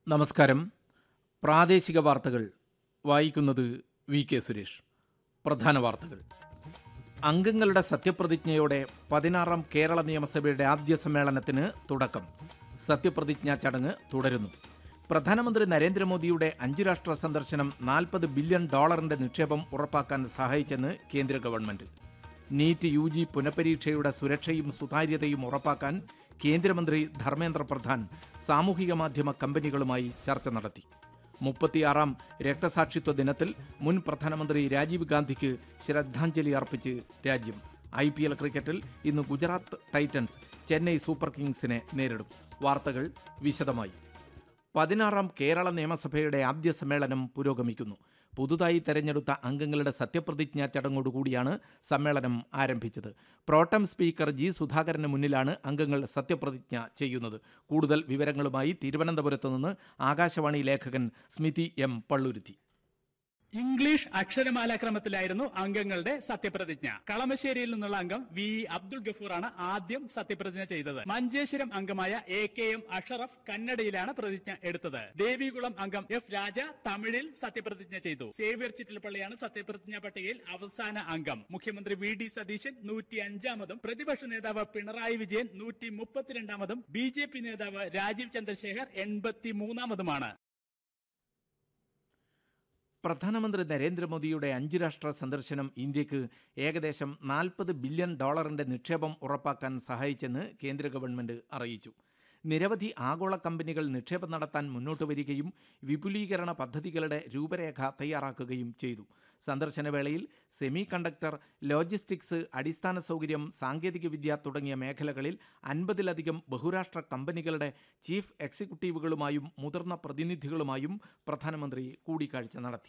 നമസ്കാരം പ്രാദേശിക വാർത്തകൾ വായിക്കുന്നത് വി കെ സുരേഷ് പ്രധാന വാർത്തകൾ അംഗങ്ങളുടെ സത്യപ്രതിജ്ഞയോടെ പതിനാറാം കേരള നിയമസഭയുടെ ആദ്യ സമ്മേളനത്തിന് തുടക്കം സത്യപ്രതിജ്ഞാ ചടങ്ങ് തുടരുന്നു പ്രധാനമന്ത്രി നരേന്ദ്രമോദിയുടെ അഞ്ചു രാഷ്ട്ര സന്ദർശനം നാൽപ്പത് ബില്യൺ ഡോളറിന്റെ നിക്ഷേപം ഉറപ്പാക്കാൻ സഹായിച്ചെന്ന് കേന്ദ്ര ഗവൺമെന്റ് നീറ്റ് യു ജി പുനഃപരീക്ഷയുടെ സുരക്ഷയും സുതാര്യതയും ഉറപ്പാക്കാൻ കേന്ദ്രമന്ത്രി ധർമ്മേന്ദ്ര പ്രധാൻ സാമൂഹിക മാധ്യമ കമ്പനികളുമായി ചർച്ച നടത്തി മുപ്പത്തിയാറാം രക്തസാക്ഷിത്വ ദിനത്തിൽ മുൻ പ്രധാനമന്ത്രി രാജീവ് ഗാന്ധിക്ക് ശ്രദ്ധാഞ്ജലി അർപ്പിച്ച് രാജ്യം ഐ പി എൽ ക്രിക്കറ്റിൽ ഇന്ന് ഗുജറാത്ത് ടൈറ്റൻസ് ചെന്നൈ സൂപ്പർ കിങ്സിനെ നേരിടും വാർത്തകൾ വിശദമായി പതിനാറാം കേരള നിയമസഭയുടെ ആദ്യ സമ്മേളനം പുരോഗമിക്കുന്നു പുതുതായി തെരഞ്ഞെടുത്ത അംഗങ്ങളുടെ സത്യപ്രതിജ്ഞാ ചടങ്ങോടുകൂടിയാണ് സമ്മേളനം ആരംഭിച്ചത് പ്രോട്ടം സ്പീക്കർ ജി സുധാകരന് മുന്നിലാണ് അംഗങ്ങൾ സത്യപ്രതിജ്ഞ ചെയ്യുന്നത് കൂടുതൽ വിവരങ്ങളുമായി തിരുവനന്തപുരത്ത് നിന്ന് ആകാശവാണി ലേഖകൻ സ്മിതി എം പള്ളുരുത്തി ഇംഗ്ലീഷ് അക്ഷരമാലാക്രമത്തിലായിരുന്നു അംഗങ്ങളുടെ സത്യപ്രതിജ്ഞ കളമശ്ശേരിയിൽ നിന്നുള്ള അംഗം വി ഇ അബ്ദുൾ ഗഫൂറാണ് ആദ്യം സത്യപ്രതിജ്ഞ ചെയ്തത് മഞ്ചേശ്വരം അംഗമായ എ കെ എം അഷറഫ് കന്നഡയിലാണ് പ്രതിജ്ഞ എടുത്തത് ദേവികുളം അംഗം എഫ് രാജ തമിഴിൽ സത്യപ്രതിജ്ഞ ചെയ്തു സേവ്യർ ചിറ്റിലപ്പള്ളിയാണ് സത്യപ്രതിജ്ഞാ പട്ടികയിൽ അവസാന അംഗം മുഖ്യമന്ത്രി വി ഡി സതീശൻ നൂറ്റി അഞ്ചാമതും പ്രതിപക്ഷ നേതാവ് പിണറായി വിജയൻ നൂറ്റി മുപ്പത്തിരണ്ടാമതും ബി ജെ പി നേതാവ് രാജീവ് ചന്ദ്രശേഖർ എൺപത്തി മൂന്നാമതുമാണ് പ്രധാനമന്ത്രി നരേന്ദ്രമോദിയുടെ അഞ്ച് രാഷ്ട്ര സന്ദർശനം ഇന്ത്യക്ക് ഏകദേശം നാൽപ്പത് ബില്യൺ ഡോളറിന്റെ നിക്ഷേപം ഉറപ്പാക്കാൻ സഹായിച്ചെന്ന് കേന്ദ്ര ഗവൺമെന്റ് അറിയിച്ചു നിരവധി ആഗോള കമ്പനികൾ നിക്ഷേപം നടത്താൻ മുന്നോട്ട് വരികയും വിപുലീകരണ പദ്ധതികളുടെ രൂപരേഖ തയ്യാറാക്കുകയും ചെയ്തു സന്ദർശനവേളയിൽ സെമി കണ്ടക്ടർ ലോജിസ്റ്റിക്സ് അടിസ്ഥാന സൗകര്യം സാങ്കേതികവിദ്യ തുടങ്ങിയ മേഖലകളിൽ അൻപതിലധികം ബഹുരാഷ്ട്ര കമ്പനികളുടെ ചീഫ് എക്സിക്യൂട്ടീവുകളുമായും മുതിർന്ന പ്രതിനിധികളുമായും പ്രധാനമന്ത്രി കൂടിക്കാഴ്ച നടത്തി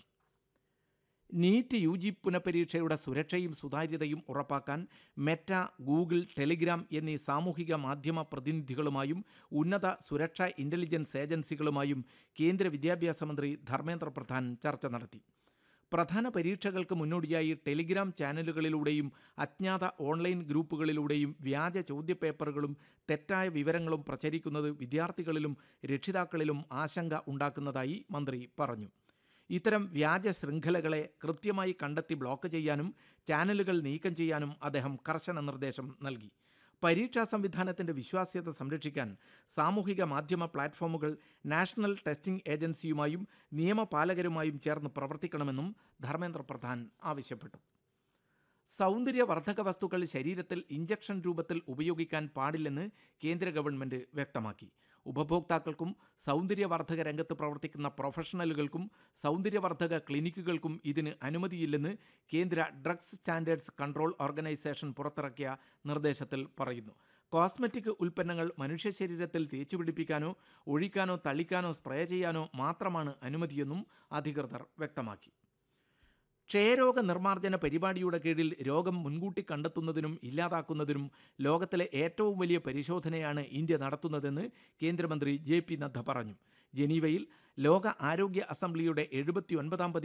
നീറ്റ് യു ജി പുനഃപരീക്ഷയുടെ സുരക്ഷയും സുതാര്യതയും ഉറപ്പാക്കാൻ മെറ്റ ഗൂഗിൾ ടെലിഗ്രാം എന്നീ സാമൂഹിക മാധ്യമ പ്രതിനിധികളുമായും ഉന്നത സുരക്ഷാ ഇൻ്റലിജൻസ് ഏജൻസികളുമായും കേന്ദ്ര വിദ്യാഭ്യാസ മന്ത്രി ധർമ്മേന്ദ്ര പ്രധാൻ ചർച്ച നടത്തി പ്രധാന പരീക്ഷകൾക്ക് മുന്നോടിയായി ടെലിഗ്രാം ചാനലുകളിലൂടെയും അജ്ഞാത ഓൺലൈൻ ഗ്രൂപ്പുകളിലൂടെയും വ്യാജ ചോദ്യപേപ്പറുകളും തെറ്റായ വിവരങ്ങളും പ്രചരിക്കുന്നത് വിദ്യാർത്ഥികളിലും രക്ഷിതാക്കളിലും ആശങ്ക ഉണ്ടാക്കുന്നതായി മന്ത്രി പറഞ്ഞു ഇത്തരം വ്യാജ ശൃംഖലകളെ കൃത്യമായി കണ്ടെത്തി ബ്ലോക്ക് ചെയ്യാനും ചാനലുകൾ നീക്കം ചെയ്യാനും അദ്ദേഹം കർശന നിർദ്ദേശം നൽകി പരീക്ഷാ സംവിധാനത്തിന്റെ വിശ്വാസ്യത സംരക്ഷിക്കാൻ സാമൂഹിക മാധ്യമ പ്ലാറ്റ്ഫോമുകൾ നാഷണൽ ടെസ്റ്റിംഗ് ഏജൻസിയുമായും നിയമപാലകരുമായും ചേർന്ന് പ്രവർത്തിക്കണമെന്നും ധർമ്മേന്ദ്ര പ്രധാൻ ആവശ്യപ്പെട്ടു സൗന്ദര്യവർദ്ധക വസ്തുക്കൾ ശരീരത്തിൽ ഇഞ്ചക്ഷൻ രൂപത്തിൽ ഉപയോഗിക്കാൻ പാടില്ലെന്ന് കേന്ദ്ര ഗവൺമെന്റ് വ്യക്തമാക്കി ഉപഭോക്താക്കൾക്കും സൗന്ദര്യവർദ്ധക രംഗത്ത് പ്രവർത്തിക്കുന്ന പ്രൊഫഷണലുകൾക്കും സൗന്ദര്യവർദ്ധക ക്ലിനിക്കുകൾക്കും ഇതിന് അനുമതിയില്ലെന്ന് കേന്ദ്ര ഡ്രഗ്സ് സ്റ്റാൻഡേർഡ്സ് കൺട്രോൾ ഓർഗനൈസേഷൻ പുറത്തിറക്കിയ നിർദ്ദേശത്തിൽ പറയുന്നു കോസ്മെറ്റിക് ഉൽപ്പന്നങ്ങൾ മനുഷ്യ ശരീരത്തിൽ തേച്ചുപിടിപ്പിക്കാനോ ഒഴിക്കാനോ തളിക്കാനോ സ്പ്രേ ചെയ്യാനോ മാത്രമാണ് അനുമതിയെന്നും അധികൃതർ വ്യക്തമാക്കി ക്ഷയരോഗ നിർമ്മാർജ്ജന പരിപാടിയുടെ കീഴിൽ രോഗം മുൻകൂട്ടി കണ്ടെത്തുന്നതിനും ഇല്ലാതാക്കുന്നതിനും ലോകത്തിലെ ഏറ്റവും വലിയ പരിശോധനയാണ് ഇന്ത്യ നടത്തുന്നതെന്ന് കേന്ദ്രമന്ത്രി ജെ പി നദ്ദ പറഞ്ഞു ജനീവയിൽ ലോക ആരോഗ്യ അസംബ്ലിയുടെ എഴുപത്തി ഒൻപതാം